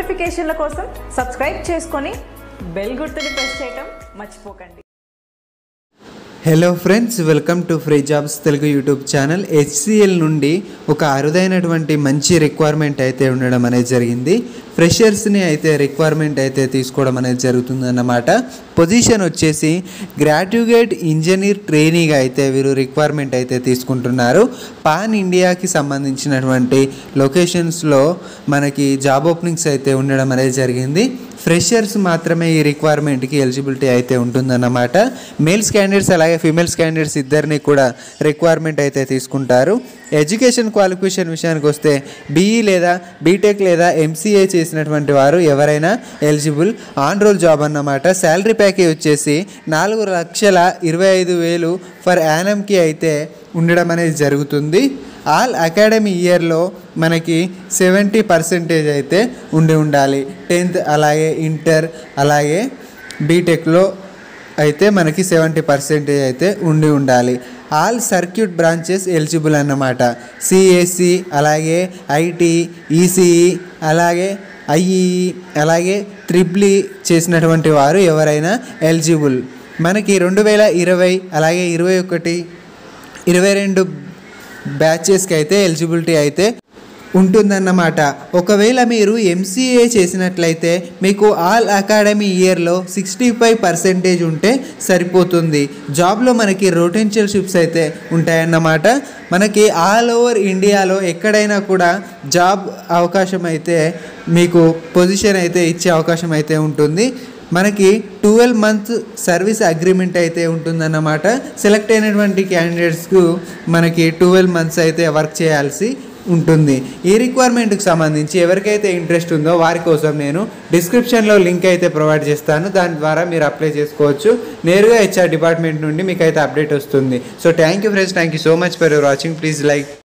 నోటిఫికేషన్ల కోసం సబ్స్క్రైబ్ చేసుకొని బెల్ గుర్తుని ప్రెస్ చేయటం మర్చిపోకండి hello friends welcome to free jobs Telugu YouTube channel HCL నుండి ఒక అరుదైనటువంటి మంచి రిక్వైర్మెంట్ అయితే ఉండడం అనేది జరిగింది ఫ్రెషర్స్ని అయితే రిక్వైర్మెంట్ అయితే తీసుకోవడం అనేది జరుగుతుందన్నమాట పొజిషన్ వచ్చేసి గ్రాడ్యుయేట్ ఇంజనీర్ ట్రైనీగా అయితే వీరు రిక్వైర్మెంట్ అయితే తీసుకుంటున్నారు పాన్ ఇండియాకి సంబంధించినటువంటి లొకేషన్స్లో మనకి జాబ్ ఓపెనింగ్స్ అయితే ఉండడం అనేది జరిగింది ఫ్రెషర్స్ మాత్రమే ఈ రిక్వైర్మెంట్కి ఎలిజిబిలిటీ అయితే ఉంటుందన్నమాట మేల్స్ క్యాండిడేట్స్ అలాగే ఫీమేల్స్ క్యాండిడేట్స్ ఇద్దరిని కూడా రిక్వైర్మెంట్ అయితే తీసుకుంటారు ఎడ్యుకేషన్ క్వాలిఫికేషన్ విషయానికి వస్తే బీఈ లేదా బీటెక్ లేదా ఎంసీఏ చేసినటువంటి వారు ఎవరైనా ఎలిజిబుల్ ఆన్ రోల్ జాబ్ అన్నమాట శాలరీ ప్యాకేజ్ వచ్చేసి నాలుగు లక్షల ఇరవై ఐదు వేలు ఫర్ యానమ్కి అయితే ఉండడం అనేది జరుగుతుంది ఆల్ అకాడమీ ఇయర్లో మనకి సెవెంటీ పర్సెంటేజ్ అయితే ఉండి ఉండాలి టెన్త్ అలాగే ఇంటర్ అలాగే బీటెక్లో అయితే మనకి సెవెంటీ పర్సెంటేజ్ అయితే ఉండి ఉండాలి ఆల్ సర్క్యూట్ బ్రాంచెస్ ఎలిజిబుల్ అన్నమాట సిఎస్సి అలాగే ఐటీ ఈసీఈ అలాగే ఐఈఈ అలాగే త్రిబ్లీ చేసినటువంటి వారు ఎవరైనా ఎలిజిబుల్ మనకి రెండు వేల ఇరవై అలాగే ఇరవై ఒకటి ఇరవై రెండు బ్యాచెస్కి అయితే ఎలిజిబిలిటీ అయితే ఉంటుందన్నమాట ఒకవేళ మీరు ఎంసీఏ చేసినట్లయితే మీకు ఆల్ అకాడమీ ఇయర్లో సిక్స్టీ ఫైవ్ పర్సెంటేజ్ ఉంటే సరిపోతుంది జాబ్లో మనకి రోటెన్షియల్షిప్స్ అయితే ఉంటాయన్నమాట మనకి ఆల్ ఓవర్ ఇండియాలో ఎక్కడైనా కూడా జాబ్ అవకాశం అయితే మీకు పొజిషన్ అయితే ఇచ్చే అవకాశం అయితే ఉంటుంది మనకి ట్వెల్వ్ మంత్స్ సర్వీస్ అగ్రిమెంట్ అయితే ఉంటుందన్నమాట సెలెక్ట్ అయినటువంటి క్యాండిడేట్స్కు మనకి ట్వెల్వ్ మంత్స్ అయితే వర్క్ చేయాల్సి ఉంటుంది ఈ రిక్వైర్మెంట్కి సంబంధించి ఎవరికైతే ఇంట్రెస్ట్ ఉందో వారి కోసం నేను డిస్క్రిప్షన్లో లింక్ అయితే ప్రొవైడ్ చేస్తాను దాని ద్వారా మీరు అప్లై చేసుకోవచ్చు నేరుగా హెచ్ఆర్ డిపార్ట్మెంట్ నుండి మీకు అయితే అప్డేట్ వస్తుంది so thank you friends thank you so much for your watching please like